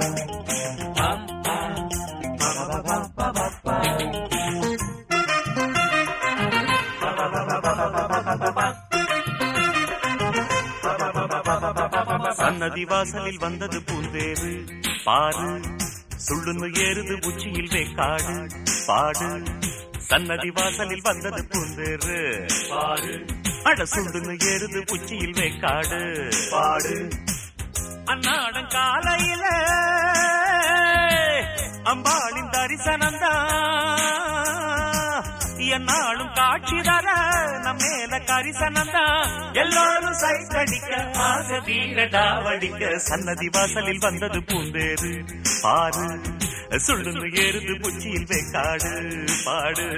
சன்னதி வாசலில் வந்தது பூந்தேரு பாரு சுள்ளுன்னு ஏறுது உச்சியில் வேக்காடு பாடு சன்னதி வாசலில் வந்தது பூந்தேரு பாரு அட சுள்ளுன்னு ஏறுது உச்சியில் வேக்காடு பாடு அன்னாடம் காலையில அம்பாளின் தரிசனம்தான் என்னாலும் காட்சி தர நம்ம மேல கரிசனம்தான் எல்லாரும் சைட் அடிக்க ஆசை வீரடாவடிக்க சன்னதி வாசலில் வந்தது பூந்தேரு பாரு சுள்ளுன்னு ஏறுது புச்சியில் வேக்காடு பாடு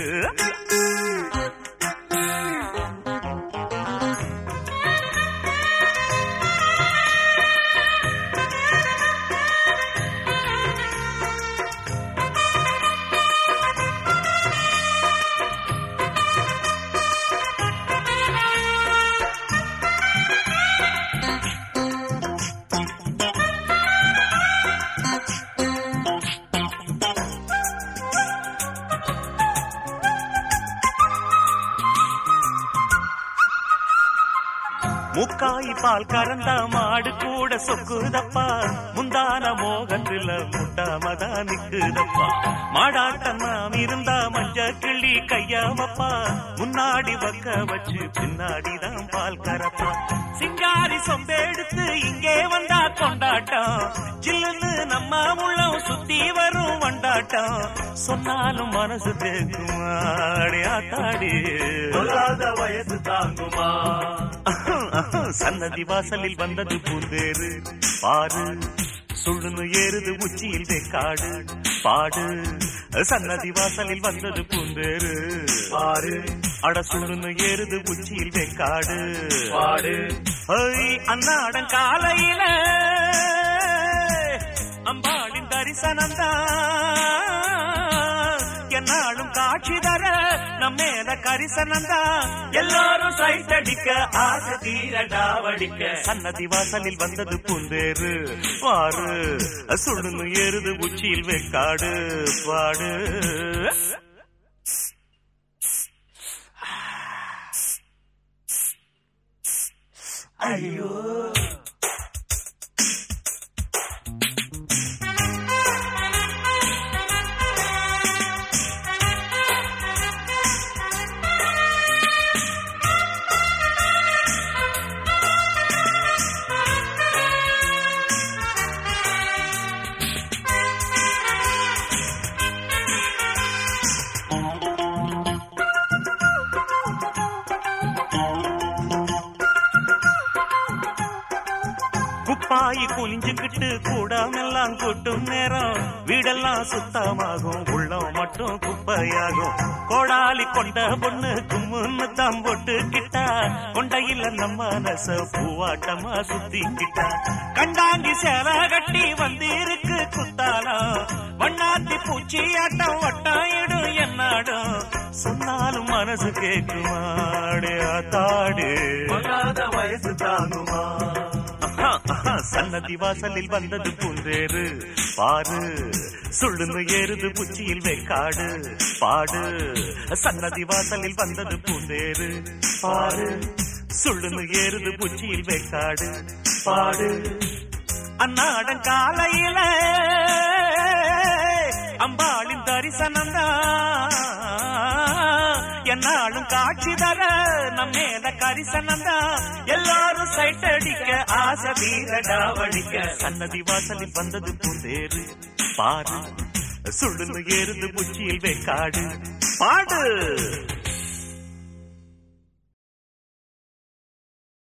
முக்காய் பால் கறந்த மாடு கூட சொக்குதப்பா முந்தான மோகத்துல முட்டாமதா நிக்குதப்பா மாடாட்டம் நாம் இருந்தா மஞ்ச கிள்ளி கையாமப்பா முன்னாடி வக்க வச்சு பின்னாடிதான் பால் கறப்பா சிங்காரி சொம்பெடுத்து இங்கே வந்தா கொண்டாட்டம் ஜில்லுன்னு நம்ம உள்ளம் சுத்தி வரும் வண்டாட்டம் சொன்னாலும் மனசு தேக்குமாடி ஆத்தாடி சொல்லாத வயசு தாங்குமா சன்னதி வாசலில் வந்தது பூந்தேரு பாரு சுள்ளுன்னு ஏறுது உச்சியில் வேக்காடு பாடு சன்னதி வாசலில் வந்தது பூந்தேரு பாரு அட சுள்ளுன்னு ஏறுது உச்சியில் வேக்காடு பாடு ஐ, அன்னாடம் காலையில அம்பாளின் தரிசனம்தான் என்னாலும் காட்சி தர நம்ம மேல கரிசனம்தான் எல்லாரும் சைட் அடிக்க ஆசை தீரடாவடிக்க சன்னதி வாசலில் வந்தது பூந்தேரு பாரு சுள்ளுன்னு ஏறுது உச்சியில் வேக்காடு பாடு ஐயோ குப்பாயி குனிஞ்சுக்கிட்டு கூடாமெல்லாம் கொட்டும் நேரம் வீடெல்லாம் சுத்தமாகும் உள்ளம் மட்டும் குப்பையாகும் கோடாலி கொண்ட பொண்ணு கும்முன்னு தான் போட்டுக்கிட்டா கொண்டையில நம்ம மனச பூவாட்டமா சுத்திக்கிட்டா கண்டாங்கி சேலை கட்டி வந்திருக்கு குத்தாலம் வண்ணாத்தி பூச்சி ஆட்டம் வட்டாயிடும் என்னாடும் சொன்னாலும் மனசு கேக்குமாடு ஆத்தாடு சொல்லாத வயசு தாங்குமா ஆஹா, ஆஹா, சன்னதி வாசலில் வந்தது பூந்தேரு பாரு சுள்ளுன்னு ஏறுது புச்சியில் வேக்காடு பாடு சன்னதி வாசலில் வந்தது பூந்தேரு பாரு சுள்ளுன்னு ஏறுது புச்சியில் வேக்காடு பாடு அன்னாடம் காலையில அம்பாளின் தரிசனம்தான் என்னாலும் காட்சி தர நம்ம மேல கரிசனம்தான் எல்லாரும் சைட் அடிக்க ஆசை வீரடாவடிக்க சன்னதி வாசலில் வந்தது பூந்தேரு பாரு சுள்ளுன்னு ஏறுது புச்சியில் வேக்காடு பாடு